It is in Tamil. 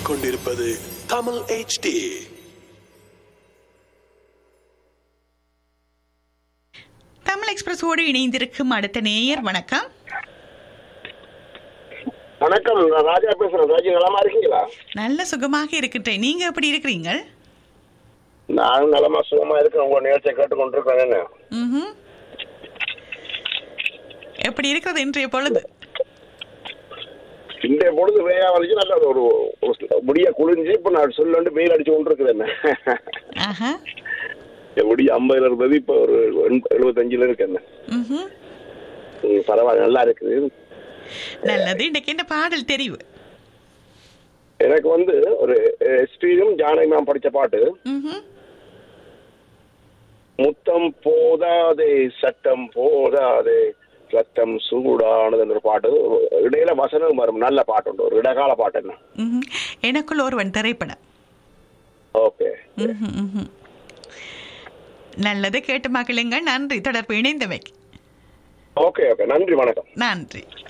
கேட்டுக்கொண்டிருப்பது தமிழ் HD தமிழ் எக்ஸ்பிரஸோடு இணைந்திருக்கும் அடுத்த நேயர் வணக்கம் வணக்கம் நான் ராஜா பேசுறேன் ராஜா நலமா இருக்கீங்களா நல்ல சுகமாக இருக்கின்றேன் நீங்க எப்படி இருக்கிறீங்க நான் நலமா சுகமா இருக்கேன் உங்க நிகழ்ச்சியை கேட்டுக்கொண்டிருக்கேன் என்ன ம்ஹும். எப்படி இருக்கிறது இன்றைய பொழுது இன்றைய பொழுது வேயா வலிச்சு நல்ல ஒரு ஒரு முடிய குளிஞ்சு இப்ப நான் சொல்லு வெயில் அடிச்சு கொண்டிருக்குது என்ன ஆஹா என் முடிய ஐம்பதுல இருந்தது இப்ப ஒரு எண்ப- எழுபத்தஞ்சுல இருக்கு என்ன ம்ஹும். ம், பரவாயில்ல நல்லா இருக்குது நல்லது இன்னைக்கு என்ன பாடல் தெரிவு எனக்கு வந்து ஒரு எஸ்பியும் ஜானகி மேம் படிச்ச பாட்டு ம்ஹும். முத்தம் போதாதே சட்டம் போதாதே சட்டம் சூடானதுன்ற பாட்டு இடையில வசனம் வரும் நல்ல பாட்டு உண்டு ஒரு இடகால பாட்டு என்ன ம்ஹும். எனக்குள் ஒருவன் திரைப்படம் ஓகே ம்ஹும், ம்ஹும். நல்லது கேட்டு மகிழுங்கள் நன்றி தொடர்பு இணைந்தமைக்கு ஓகே ஓகே நன்றி வணக்கம் நன்றி